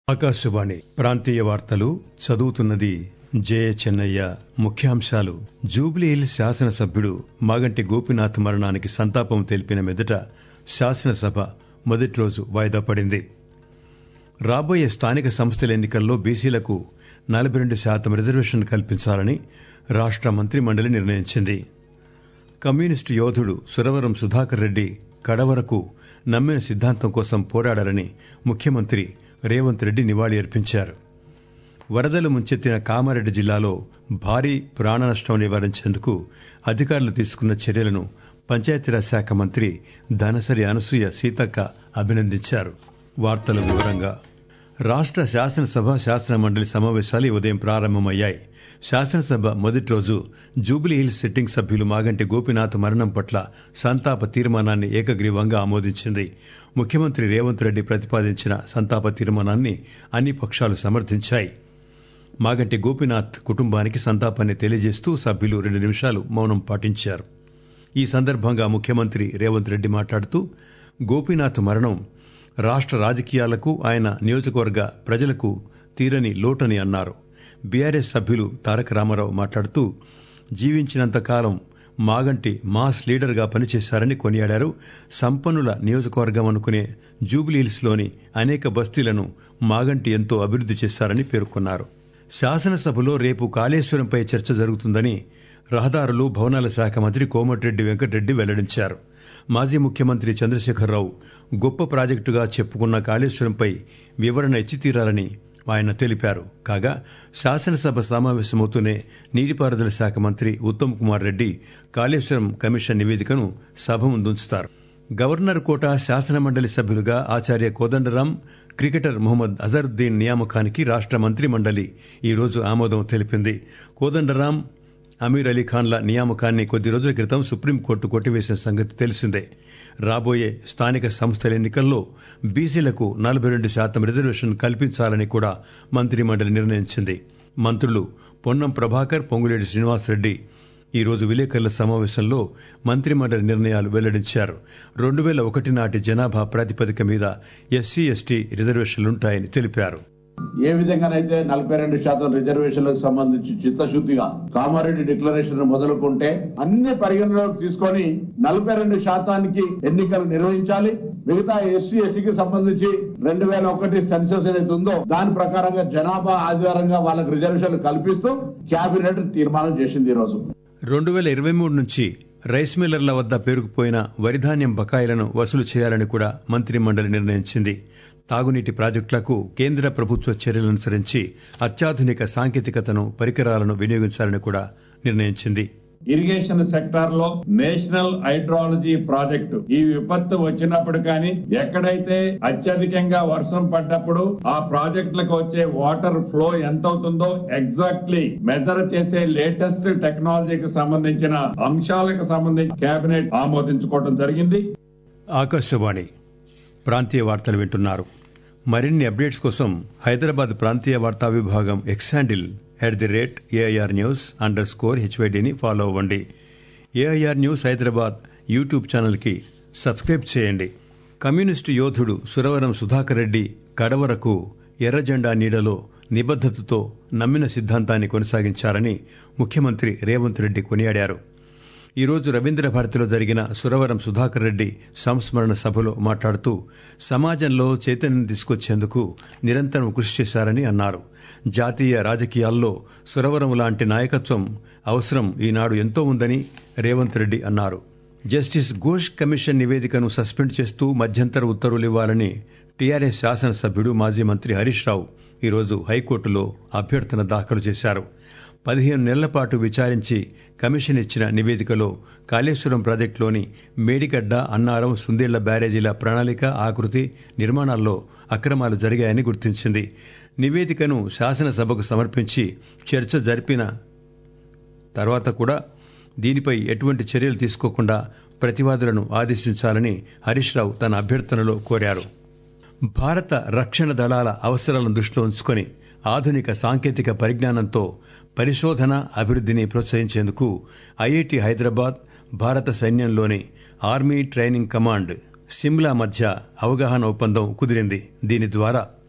ఆకాశవాణి ప్రాంతీయ వార్తలు చదువుతున్నది జయ చెన్నయ్య ముఖ్యాంశాలు జూబ్లీహిల్ శాసనసభ్యుడు మాగంటి గోపినాథ్ మరణానికి సంతాపం తెలిపిన మెదట శాసనసభ మొదటి రోజు వాయిదా పడింది రాబోయే స్థానిక సంస్థల ఎన్నికల్లో బీసీలకు నలభై రెండు శాతం రిజర్వేషన్ కల్పించాలని రాష్ట మంత్రిమండలి నిర్ణయించింది కమ్యూనిస్టు యోధుడు సురవరం సుధాకర్ రెడ్డి కడవరకు నమ్మిన సిద్ధాంతం కోసం పోరాడారని ముఖ్యమంత్రి రేవంత్ రెడ్డి నివాళి అర్పించారు వరదలు ముంచెత్తిన కామారెడ్డి జిల్లాలో భారీ ప్రాణ నష్టం నివారించేందుకు అధికారులు తీసుకున్న చర్యలను పంచాయతీరాజ్ శాఖ మంత్రి ధనసరి అనసూయ సీతక్క అభినందించారు వార్తల వివరంగా రాష్ట శాసనసభ శాసన మండలి సమావేశాలు ఈ ఉదయం ప్రారంభమయ్యాయి శాసనసభ మొదటి రోజు జూబ్లీహిల్స్ సిట్టింగ్ సభ్యులు మాగంటి గోపినాథ్ మరణం పట్ల సంతాప తీర్మానాన్ని ఏకగ్రీవంగా ఆమోదించింది ముఖ్యమంత్రి రేవంత్ రెడ్డి ప్రతిపాదించిన సంతాప తీర్మానాన్ని అన్ని పక్షాలు సమర్థించాయి మాగంటి గోపినాథ్ కుటుంబానికి సంతాపాన్ని తెలియజేస్తూ సభ్యులు రెండు నిమిషాలు మౌనం పాటించారు ఈ సందర్భంగా ముఖ్యమంత్రి రేవంత్ రెడ్డి మాట్లాడుతూ గోపీనాథ్ మరణం రాష్ట రాజకీయాలకు ఆయన నియోజకవర్గ ప్రజలకు తీరని లోటని అన్నారు బీఆర్ఎస్ సభ్యులు తారక రామారావు మాట్లాడుతూ జీవించినంతకాలం మాగంటి మాస్ లీడర్గా పనిచేశారని కొనియాడారు సంపన్నుల నియోజకవర్గం అనుకునే జూబ్లీహిల్స్లోని అనేక బస్తీలను మాగంటి ఎంతో అభివృద్ది చేశారని పేర్కొన్నారు శాసనసభలో రేపు కాళేశ్వరంపై చర్చ జరుగుతుందని రహదారులు భవనాల శాఖ మంత్రి కోమటిరెడ్డి వెంకటరెడ్డి వెల్లడించారు మాజీ ముఖ్యమంత్రి చంద్రశేఖరరావు గొప్ప ప్రాజెక్టుగా చెప్పుకున్న కాళేశ్వరంపై వివరణ ఇచ్చి తీరాలని ఆయన తెలిపారు కాగా శాసనసభ సమావేశమవుతూనే నీటిపారుదల శాఖ మంత్రి ఉత్తమ్ కుమార్ రెడ్డి కాళేశ్వరం కమిషన్ నివేదికను సభ ముందుంచుతారు గవర్నర్ కోట శాసనమండలి సభ్యులుగా ఆచార్య కోదండరాం క్రికెటర్ మొహమ్మద్ అజరుద్దీన్ నియామకానికి రాష్ట మంత్రిమండలి ఈరోజు ఆమోదం తెలిపింది కోదండరాం అమీర్ అలీ ఖాన్ల నియామకాన్ని కొద్ది రోజుల క్రితం సుప్రీంకోర్టు కొట్టివేసిన సంగతి తెలిసిందే రాబోయే స్థానిక సంస్థల ఎన్నికల్లో బీసీలకు నలభై రెండు శాతం రిజర్వేషన్ కల్పించాలని కూడా మంత్రిమండలి నిర్ణయించింది మంత్రులు పొన్నం ప్రభాకర్ పొంగులేటి శ్రీనివాసరెడ్డి ఈ రోజు విలేకరుల సమావేశంలో మంత్రిమండలి నిర్ణయాలు వెల్లడించారు రెండు వేల ఒకటి నాటి జనాభా ప్రాతిపదిక మీద ఎస్సీ ఎస్టీ రిజర్వేషన్లుంటాయని తెలిపారు ఏ విధంగానైతే నలభై రెండు శాతం రిజర్వేషన్లకు సంబంధించి చిత్తశుద్ధిగా కామారెడ్డి డిక్లరేషన్ మొదలుకుంటే అన్ని పరిగణలోకి తీసుకొని నలభై రెండు శాతానికి ఎన్నికలు నిర్వహించాలి మిగతా ఎస్సీ ఎస్టీకి సంబంధించి రెండు వేల ఒకటి సెన్సస్ ఏదైతే ఉందో దాని ప్రకారంగా జనాభా ఆధారంగా వాళ్ళకి రిజర్వేషన్లు కల్పిస్తూ కేబినెట్ తీర్మానం చేసింది ఈ రోజు రెండు వేల ఇరవై మూడు నుంచి రైస్ మిల్లర్ల వద్ద పేరుకుపోయిన వరిధాన్యం బకాయిలను వసూలు చేయాలని కూడా మంత్రిమండలి నిర్ణయించింది తాగునీటి ప్రాజెక్టులకు కేంద్ర ప్రభుత్వ చర్యలనుసరించి అత్యాధునిక సాంకేతికతను పరికరాలను వినియోగించాలని కూడా నిర్ణయించింది ఇరిగేషన్ సెక్టార్ లో నేషనల్ హైడ్రాలజీ ప్రాజెక్టు ఈ విపత్తు వచ్చినప్పుడు కానీ ఎక్కడైతే అత్యధికంగా వర్షం పడ్డప్పుడు ఆ ప్రాజెక్టులకు వచ్చే వాటర్ ఫ్లో ఎంత అవుతుందో ఎగ్జాక్ట్లీ మెజర్ చేసే లేటెస్ట్ టెక్నాలజీకి సంబంధించిన అంశాలకు సంబంధించి కేబినెట్ ఆమోదించుకోవడం జరిగింది ఆకాశవాణి ప్రాంతీయ వార్తలు వింటున్నారు మరిన్ని అప్డేట్స్ కోసం హైదరాబాద్ ప్రాంతీయ వార్తా విభాగం X handle at the rate AIR news underscore హెచ్వైడిని ఫాలో అవ్వండి ఏఐఆర్ న్యూస్ హైదరాబాద్ యూట్యూబ్ ఛానల్కి సబ్స్క్రైబ్ చేయండి కమ్యూనిస్టు యోధుడు సురవరం సుధాకర్ రెడ్డి కడవరకు ఎర్రజెండా నీడలో నిబద్దతతో నమ్మిన సిద్ధాంతాన్ని కొనసాగించారని ముఖ్యమంత్రి రేవంత్ రెడ్డి కొనియాడారు ఈరోజు రవీంద్ర భారతిలో జరిగిన సురవరం సుధాకర్ రెడ్డి సంస్మరణ సభలో మాట్లాడుతూ సమాజంలో చైతన్యం తీసుకొచ్చేందుకు నిరంతరం కృషి చేశారని అన్నారు జాతీయ రాజకీయాల్లో సురవరం లాంటి నాయకత్వం అవసరం ఈనాడు ఎంతో ఉందని రేవంత్ రెడ్డి అన్నారు జస్టిస్ ఘోష్ కమిషన్ నివేదికను సస్పెండ్ చేస్తూ మధ్యంతర ఉత్తర్వులు ఇవ్వాలని టీఆర్ఎస్ శాసనసభ్యుడు మాజీ మంత్రి హరీష్ రావు ఈరోజు హైకోర్టులో అభ్యర్థన దాఖలు చేశారు పదిహేను నెలల పాటు విచారించి కమిషన్ ఇచ్చిన నివేదికలో కాళేశ్వరం ప్రాజెక్టులోని మేడిగడ్డ అన్నారం సుందేళ్ల బ్యారేజీల ప్రణాళిక ఆకృతి నిర్మాణాల్లో అక్రమాలు జరిగాయని గుర్తించింది నివేదికను శాసనసభకు సమర్పించి చర్చ జరిపిన తర్వాత కూడా దీనిపై ఎటువంటి చర్యలు తీసుకోకుండా ప్రతివాదులను ఆదేశించాలని హరీష్ రావు తన అభ్యర్థనలో కోరారు భారత రక్షణ దళాల అవసరాలను దృష్టిలో ఉంచుకొని ఆధునిక సాంకేతిక పరిజ్ఞానంతో పరిశోధన అభివృద్ధిని ప్రోత్సహించేందుకు ఐఐటి హైదరాబాద్ భారత సైన్యంలోని ఆర్మీ ట్రైనింగ్ కమాండ్ సిమ్లా మధ్య అవగాహన ఒప్పందం కుదిరింది దీని ద్వారా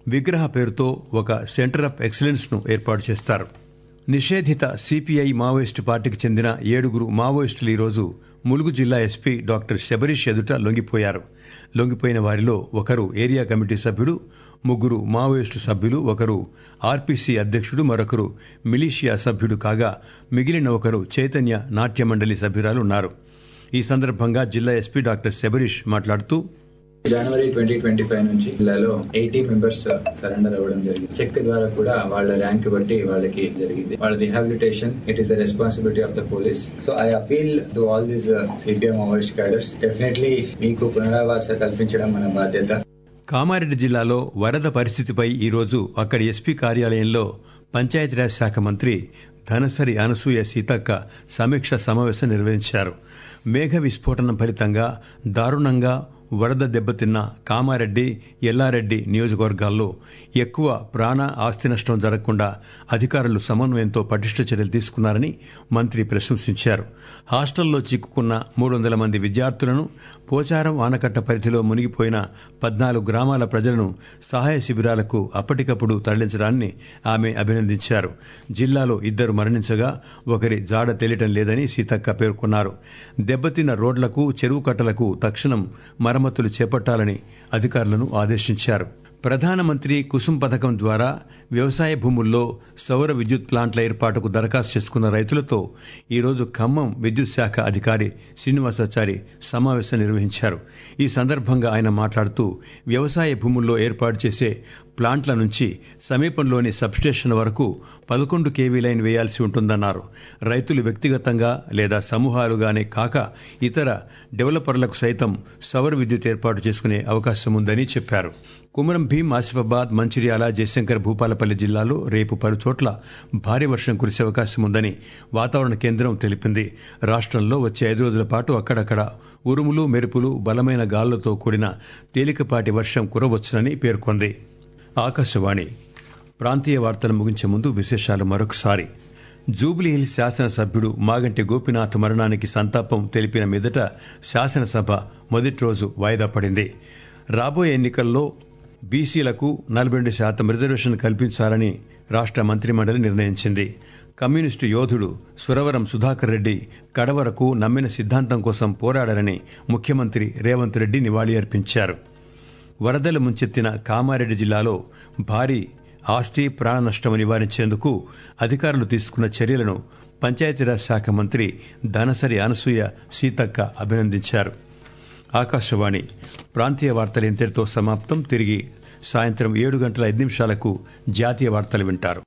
విగ్రహ పేరుతో ఒక సెంటర్ ఆఫ్ ఎక్సలెన్స్ ను ఏర్పాటు చేస్తారు నిషేధిత సిపిఐ మావోయిస్టు పార్టీకి చెందిన ఏడుగురు మావోయిస్టులు ఈరోజు ములుగు జిల్లా ఎస్పీ డాక్టర్ శబరీష్ ఎదుట లొంగిపోయారు లొంగిపోయిన వారిలో ఒకరు ఏరియా కమిటీ సభ్యుడు ముగ్గురు మావోయిస్టు సభ్యులు ఒకరు ఆర్పీసీ అధ్యక్షుడు మరొకరు మిలీషియా సభ్యుడు కాగా మిగిలిన ఒకరు చైతన్య నాట్య మండలి సభ్యురాలు ఉన్నారు ఈ సందర్భంగా జిల్లా ఎస్పీ డాక్టర్ శబరీష్ మాట్లాడుతూ జనవరి ట్వంటీ ట్వంటీ ఫైవ్ నుంచి జిల్లాలో ఎయిటీ మెంబర్స్ సరెండర్ అవ్వడం జరిగింది చెక్ ద్వారా కూడా వాళ్ళ ర్యాంక్ బట్టి వాళ్ళకి జరిగింది వాళ్ళ rehabilitation it is the responsibility of the police so I appeal to all these CPM Maoist cadres definitely మీకు పునరావాస కల్పించడం మన బాధ్యత కామారెడ్డి జిల్లాలో వరద పరిస్థితిపై ఈరోజు అక్కడి ఎస్పీ కార్యాలయంలో పంచాయతీరాజ్ శాఖ మంత్రి ధనసరి అనసూయ సీతక్క సమీక్ష సమావేశం నిర్వహించారు మేఘ విస్ఫోటనం ఫలితంగా దారుణంగా వరద దెబ్బతిన్న కామారెడ్డి ఎల్లారెడ్డి నియోజకవర్గాల్లో ఎక్కువ ప్రాణ ఆస్తి నష్టం జరగకుండా అధికారులు సమన్వయంతో పటిష్ట చర్యలు తీసుకున్నారని మంత్రి ప్రశంసించారు హాస్టల్లో చిక్కుకున్న మూడు వందల మంది విద్యార్థులను పోచారం ఆనకట్ట పరిధిలో మునిగిపోయిన పద్నాలుగు గ్రామాల ప్రజలను సహాయ శిబిరాలకు అప్పటికప్పుడు తరలించడాన్ని ఆమె అభినందించారు జిల్లాలో ఇద్దరు మరణించగా ఒకరి జాడ తెలియటం లేదని సీతక్క పేర్కొన్నారు దెబ్బతిన్న రోడ్లకు చెరువు కట్టలకు తక్షణం మరమ్మతులు చేపట్టాలని అధికారులను ఆదేశించారు ప్రధానమంత్రి కుసుమ్ పథకం ద్వారా వ్యవసాయ భూముల్లో సౌర విద్యుత్ ప్లాంట్ల ఏర్పాటుకు దరఖాస్తు చేసుకున్న రైతులతో ఈరోజు ఖమ్మం విద్యుత్ శాఖ అధికారి శ్రీనివాసాచారి సమావేశం నిర్వహించారు ఈ సందర్భంగా ఆయన మాట్లాడుతూ వ్యవసాయ భూముల్లో ఏర్పాటు చేసే ప్లాంట్ల నుంచి సమీపంలోని సబ్స్టేషన్ వరకు పదకొండు కేవీ లైన్ వేయాల్సి ఉంటుందన్నారు రైతులు వ్యక్తిగతంగా లేదా సమూహాలుగానే కాక ఇతర డెవలపర్లకు సైతం సౌర విద్యుత్ ఏర్పాటు చేసుకునే అవకాశం ఉందని చెప్పారు కుమరం భీం ఆసిఫాబాద్ మంచిర్యాల జయశంకర్ భూపాలపల్లి జిల్లాలో రేపు పలుచోట్ల భారీ వర్షం కురిసే అవకాశం ఉందని వాతావరణ కేంద్రం తెలిపింది రాష్ట్రంలో వచ్చే ఐదు రోజుల పాటు అక్కడక్కడ ఉరుములు మెరుపులు బలమైన గాలులతో కూడిన తేలికపాటి వర్షం కురవచ్చునని పేర్కొంది ఆకాశవాణి ప్రాంతీయ వార్తలు ముగించే ముందు విశేషాలు మరొకసారి జూబ్లీహిల్స్ శాసనసభ్యుడు మాగంటి గోపినాథ్ మరణానికి సంతాపం తెలిపిన మీదట శాసనసభ మొదటి రోజు వాయిదా పడింది రాబోయే ఎన్నికల్లో బీసీలకు నలభై రెండు శాతం రిజర్వేషన్ కల్పించాలని రాష్ట్ర మంత్రిమండలి నిర్ణయించింది కమ్యూనిస్టు యోధుడు సురవరం సుధాకర్ రెడ్డి కడవరకు నమ్మిన సిద్ధాంతం కోసం పోరాడారని ముఖ్యమంత్రి రేవంత్ రెడ్డి నివాళి అర్పించారు వరదలు ముంచెత్తిన కామారెడ్డి జిల్లాలో భారీ ఆస్తి ప్రాణ నష్టం నివారించేందుకు అధికారులు తీసుకున్న చర్యలను పంచాయతీరాజ్ శాఖ మంత్రి ధనసరి అనసూయ సీతక్క అభినందించారు ఆకాశవాణి ప్రాంతీయ వార్తలు ఇంతటితో సమాప్తం తిరిగి సాయంత్రం ఏడు గంటల ఐదు నిమిషాలకు జాతీయ వార్తలు వింటారు